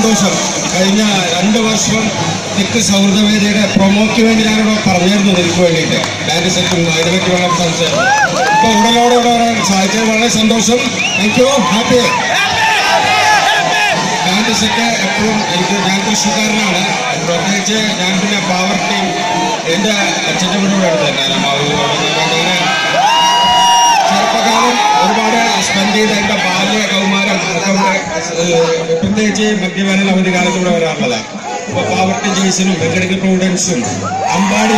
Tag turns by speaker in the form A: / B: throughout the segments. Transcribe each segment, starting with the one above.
A: സന്തോഷം കഴിഞ്ഞ രണ്ട് വർഷം തെക്ക് സൗഹൃദവേദിയുടെ പ്രൊമോയ്ക്ക് വേണ്ടി ഞാനിവിടെ പറഞ്ഞിരുന്നു എനിക്ക് വേണ്ടിയിട്ട് ബാൻഡ് സെറ്റും അതിനെപ്പറ്റി വളരെ സംസാരിച്ചു ഇപ്പൊ ഉടനോടെ ഇവിടെ വരാൻ സാധിച്ചത് വളരെ സന്തോഷം thank you happy band set എപ്പോഴും എനിക്ക് ഞാൻ തൃശ്ശൂക്കാരനാണ് പ്രത്യേകിച്ച് ഞാൻ പിന്നെ പവർ ടീം എൻ്റെ അച്ഛൻ്റെ വീട് അടുത്ത് തന്നെയാണ് അങ്ങനെ ചെറുപ്പകാലം ഒരുപാട് സ്പെൻഡ് ചെയ്ത എൻ്റെ ബാല്യ കൗമാരം ഒക്കെ ഇവിടെ, ഏഹ്, പ്രത്യേകിച്ച് മധ്യവേനൽ അവധി കാലത്ത് ഇവിടെ വരാറുള്ളതാണ് ഇപ്പൊ പാവർട്ടി ജെയ്സനും വെങ്കടിക്കൽ പ്രൂഡൻസും അമ്പാടി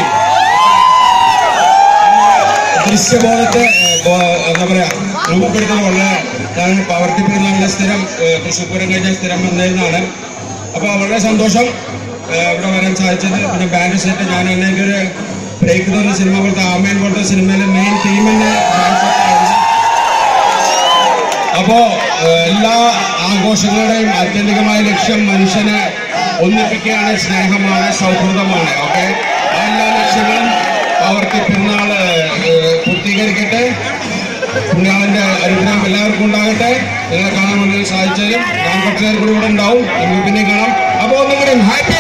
A: ദൃശ്യബോധത്തെ ഏഹ്, ബോ- എന്താ പറയാ രൂപപ്പെടുത്തുന്ന വളരെ ഞാൻ പാവർട്ടി പെരുന്നാളിലെ സ്ഥിരം ഏഹ്, തൃശ്ശൂർ പൂരം കഴിഞ്ഞ സ്ഥിരം വന്നിരുന്നതാണ് അപ്പൊ വളരെ സന്തോഷം ഏഹ്, ഇവിടെ വരാൻ സാധിച്ചത് പിന്നെ ബാൻഡ് സെറ്റ് ഞാൻ എനിക്ക് ഒരു ബ്രേക്ക് തന്ന സിനിമ പോലത്തെ ആമേൻ പോലത്തെ സിനിമയിലെ മെയിൻ ടീം തന്നെ ബാൻഡ് സെറ്റായിരുന്നു അപ്പോ ഏഹ്, എല്ലാ ആഘോഷങ്ങളുടെയും ആത്യന്തികമായ ലക്ഷ്യം മനുഷ്യനെ ഒന്നിപ്പിക്കുകയാണ് സ്നേഹമാണ് സൗഹൃദമാണ് ഓക്കെ ആ എല്ലാ ലക്ഷ്യങ്ങളും അവർക്ക് പെരുന്നാൾ ഏഹ്, പൂർത്തീകരിക്കട്ടെ പുണ്യാളന്റെ അനുഗ്രഹം എല്ലാവർക്കും ഉണ്ടാകട്ടെ നിങ്ങളെ കാണാൻ വന്നതിൽ സാധിച്ചാലും ഞാൻ കുറച്ചു നേരം കൂടി ഇവിടെ ഉണ്ടാവും നമുക്ക് പിന്നെ കാണാം അപ്പോ ഒന്നും കൂടി happy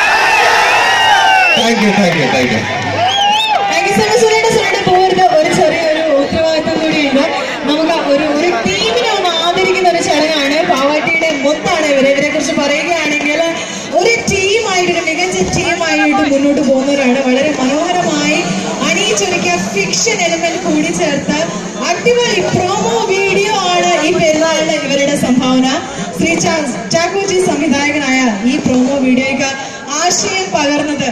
A: thank you thank you thank you
B: thank you so much സുരേട്ട സുരേട്ട പോകരുത് ഒരു ചെറിയൊരു ഉത്തരവാദിത്വം കൂടിയുണ്ട് നമുക്ക് ഒരു ഒരു ടീമിനെ ഒന്ന് ആദരിക്കുന്ന ഒരു ചടങ്ങാണ് പാവാട്ടിയുടെ മൊത്താണ് ഇവരെ ഇവരെ കുറിച്ച് പറയുകയാണെങ്കിൽ ഒരു ടീമായിട്ട് ഒരു മികച്ച ടീമായിട്ട് മുന്നോട്ട് പോകുന്നവരാണ് വളരെ മനോഹരമായി അണിയിച്ചൊരുക്കിയ ഫിക്ഷൻ എലിമെന്റ് കൂടി ചേർത്ത് അടിപൊളി പ്രൊമോ വീഡിയോ ആണ് ഈ പെരുന്നാളിന് ഇവരുടെ സംഭാവന ശ്രീ ചാ- ചാക്കോജി സംവിധായകനായ ഈ പ്രൊമോ വീഡിയോയ്ക്ക് ആശയം പകർന്നത്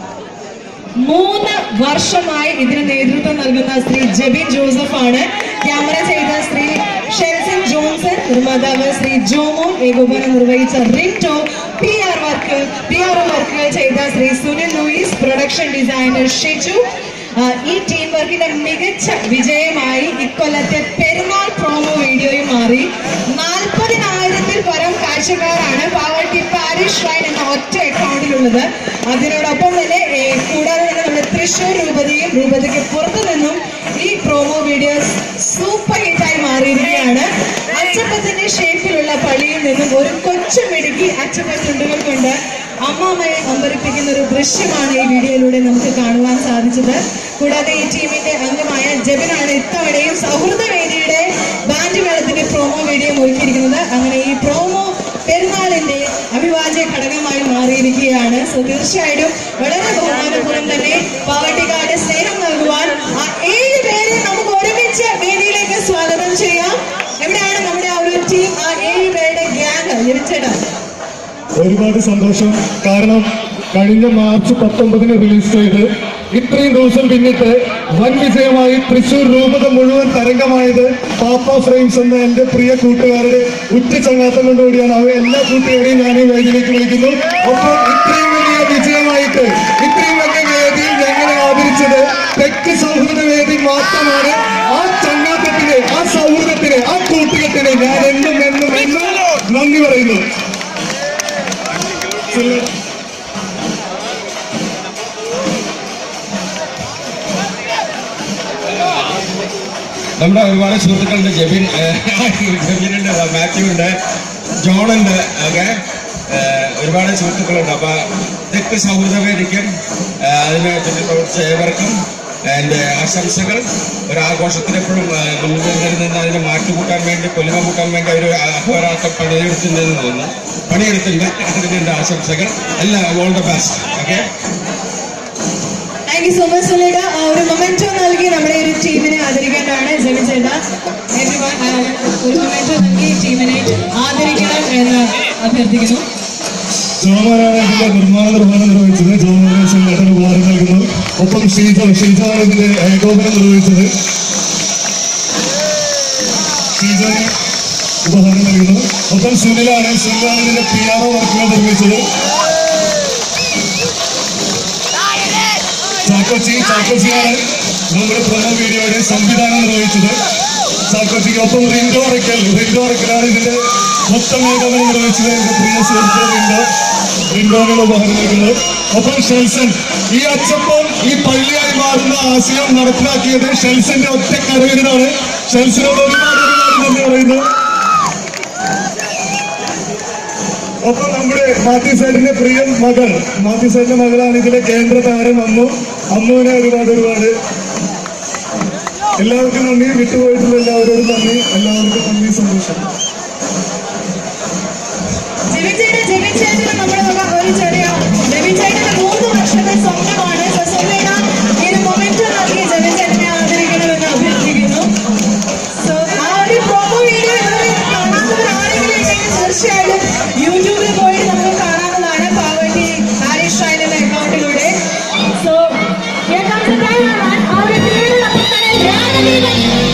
B: മൂന്ന് വർഷമായി ഇതിന് നേതൃത്വം നൽകുന്ന ശ്രീ ജെബിൻ ജോസഫ് ആണ് ക്യാമറ ചെയ്ത ശ്രീ ഷെൽസൺ ജോൺസൺ നിർമ്മാതാവ് ശ്രീ ജോമോൻ ഏകോപനം നിർവഹിച്ച Rinto P R work P R വർക്കുകൾ ചെയ്ത ശ്രീ സുനിൽ ലൂയിസ് പ്രൊഡക്ഷൻ ഡിസൈനർ ഷിജു ആ, ഈ ടീം വർക്കിന്റെ മികച്ച വിജയമായി ഇക്കൊല്ലത്തെ പെരുന്നാൾ പ്രോമോ വീഡിയോയും മാറി നാൽപ്പതിനായിരത്തിൽ പരം കാഴ്ചക്കാരാണ് പാവർട്ടി പാരിഷ് ഷ്രൈൻ എന്ന ഒറ്റ അക്കൗണ്ടിലുള്ളത് അതിനോടൊപ്പം തന്നെ ഏ, കൂടാതെ തന്നെ നമ്മുടെ തൃശ്ശൂർ രൂപതയും രൂപതയ്ക്ക് പുറത്തു നിന്നും ഈ പ്രോമോ വീഡിയോസ് സൂപ്പർ ഹിറ്റായി മാറിയിരിക്കുകയാണ് അച്ചപ്പത്തിന്റെ ഷേപ്പിലുള്ള പള്ളിയിൽ നിന്നും ഒരു കൊച്ചു മിടുക്കി അച്ചപ്പ ചുണ്ടുകൾ കൊണ്ട് അമ്മാമ്മയെ അമ്പരിപ്പിക്കുന്ന ഒരു ദൃശ്യമാണ് ഈ വീഡിയോയിലൂടെ നമുക്ക് കാണുവാൻ സാധിച്ചത് കൂടാതെ ഈ ടീമിന്റെ അംഗമായ ജബിനാണ് ഇത്തവണയും സൗഹൃദ വേദിയുടെ ബാൻഡ് മേളത്തിന്റെ പ്രോമോ വീഡിയോ ഒരുക്കിയിരിക്കുന്നത് അങ്ങനെ ഈ പ്രോമോ പെരുന്നാളിന്റെ അവിഭാജ്യ ഘടകമായി മാറിയിരിക്കുകയാണ് സോ തീർച്ചയായിട്ടും വളരെ ബഹുമാനപൂർവ്വം തന്നെ പാവട്ടിക്കാരുടെ സ്നേഹം നൽകുവാൻ ആ ഏഴ് പേരെ നമുക്ക് ഒരുമിച്ച് വേദിയിലേക്ക് സ്വാഗതം ചെയ്യാം എവിടെയാണ് നമ്മുടെ ആ ഒരു ടീം ആ ഏഴ് പേരുടെ ഗ്യാങ് ലഭിച്ചേട്ടാ
C: ഒരുപാട് സന്തോഷം കാരണം കഴിഞ്ഞ മാർച്ച് പത്തൊമ്പതിന് റിലീസ് ചെയ്ത് ഇത്രയും ദിവസം പിന്നിട്ട് വൻ വിജയമായി തൃശൂർ രൂപത മുഴുവൻ തരംഗമായത് പാപ്പ ഫ്രെയിംസ് എന്ന എന്റെ പ്രിയ കൂട്ടുകാരുടെ ഉറ്റ ചങ്ങാത്തം കൊണ്ടുകൂടിയാണ് അവ എല്ലാ കൂട്ടുകാരെയും ഞാൻ ഈ വേദിയിലേക്ക് വിളിക്കുന്നു അപ്പോൾ ഇത്രയും വലിയ വിജയമായിട്ട് ഇത്രയും വലിയ വേദിയിൽ ഞങ്ങളെ ആദരിച്ചത് തെക്ക് സൗഹൃദ വേദി മാത്രമാണ് ആ ചങ്ങാത്തത്തിന് ആ സൗഹൃദത്തിന് ആ കൂട്ടുകെട്ടിന് ഞാൻ എന്നും എന്നും എന്നും നന്ദി പറയുന്നു
A: നമ്മുടെ ഒരുപാട് സുഹൃത്തുക്കളുണ്ട് ജെബിൻ ജെബിനുണ്ട് മാത്യു ഉണ്ട് ജോണുണ്ട് ഒക്കെ ഒരുപാട് സുഹൃത്തുക്കളുണ്ട് അപ്പൊ തെക്ക് സൗഹൃദവേദിക്കും ഏഹ്, അതിന് ചുറ്റി പ്രവർത്തിച്ച ഏവർക്കും എൻ്റെ ആശംസകൾ ഒരു ആഘോഷത്തിന് എപ്പോഴും മുൻപിൽ നിന്ന് അതിനെ മാറ്റുകൂട്ടാൻ വേണ്ടി പൊലിമ കൂട്ടാൻ വേണ്ടി അവർ അഹോരാത്രം പണിയെടുത്തിട്ടുണ്ടെന്ന് തോന്നുന്നു പണിയെടുത്തിട്ടുണ്ട് അതിന് എൻ്റെ ആശംസകൾ എല്ലാം all the best okay
B: thank you so much സുലേട്ട ഒരു മൊമെന്റോ നൽകി നമ്മുടെ ഒരു ടീമിനെ ആദരിക്കേണ്ടതാണ് ജെബി ചേട്ട Everyone, ആ, ഒരു മൊമെന്റോ നൽകി ഈ ടീമിനെ ആദരിക്കണം എന്ന് അഭ്യർത്ഥിക്കുന്നു
C: ജോമോനാണ് ഇതിന്റെ നിർമ്മാണ നിർവഹണം നിർവഹിച്ചത് ജോമോനെ സിംഗേട്ടൻ ഉപഹാരം നൽകുന്നു ഒപ്പം ഷീജ ഷീജാണ് ഇതിന്റെ ഏകോപനം നിർവഹിച്ചത് ഷീജാന് ഉപഹാരം നൽകുന്നു ഒപ്പം സുനിലാണ് സുനിലാണ് ഇതിന്റെ പി ആർ ഒ വർക്കുകൾ നിർമ്മിച്ചത് ചാക്കോച്ചി ചാക്കോച്ചിയാണ് നമ്മുടെ പ്രൊമോ വീഡിയോയുടെ സംവിധാനം നിർവഹിച്ചത് ചാക്കോച്ചിക്ക് ഒപ്പം റിൻഡോ അറക്കൽ റിൻഡോ അറക്കലാണ് ഇതിന്റെ മൊത്തം ഏകോപനം നിർവഹിച്ചത് എന്റെ പ്രിയ സുഹൃത്ത് റിൻഡോ റിൻഡോനുള്ള ഉപഹാരം നൽകുന്നത് ഒപ്പം ഷെൽസൺ ഈ അച്ചപ്പം ഈ പള്ളിയായി മാറുന്ന ആശയം നടപ്പിലാക്കിയത് ഷെൽസന്റെ ഒറ്റ കരവിനാണ് ഷെൽസിനോട് ഒരുപാട് ഒരുപാട് നന്ദി പറയുന്നു ഒപ്പം നമ്മുടെ മാത്യു സാറിന്റെ പ്രിയ മകൾ മാത്യു സാറിന്റെ മകളാണ് ഇതിലെ കേന്ദ്ര താരം അമ്മു അമ്മുവിനെ ഒരുപാട് ഒരുപാട് എല്ലാവർക്കും നന്ദി വിട്ടുപോയിട്ടുള്ള എല്ലാവരോടും നന്ദി എല്ലാവർക്കും നന്ദി സന്തോഷം
B: ജെബിൻ ചേട്ടൻ ജെബിൻ ചേട്ടന് നമ്മുടെ വക ഒരു ചെറിയ ജെബിൻ ചേട്ടന്റെ മൂന്ന് വർഷത്തെ സ്വപ്നമാണ് സോ സ്വപ്നയുടെ ഈ ഒരു മൊമെന്റ് നൽകി ജെബിൻ ചേട്ടനെ ആദരിക്കണമെന്ന് അഭ്യർത്ഥിക്കുന്നു സോ ആ ഒരു പ്രൊമോ വീഡിയോ ഇതുവരെ കാണാത്തവരാരെങ്കിലും ഉണ്ടെങ്കിൽ തീർച്ചയായും യൂട്യൂബിൽ പോയി നമുക്ക് കാണാവുന്നതാണ് പാവട്ടി ഹാരിഷ് ഷൈനിന്റെ അക്കൗണ്ടിലൂടെ so
D: Here comes the cameraman. Our creator of the channel, Ryan Lee.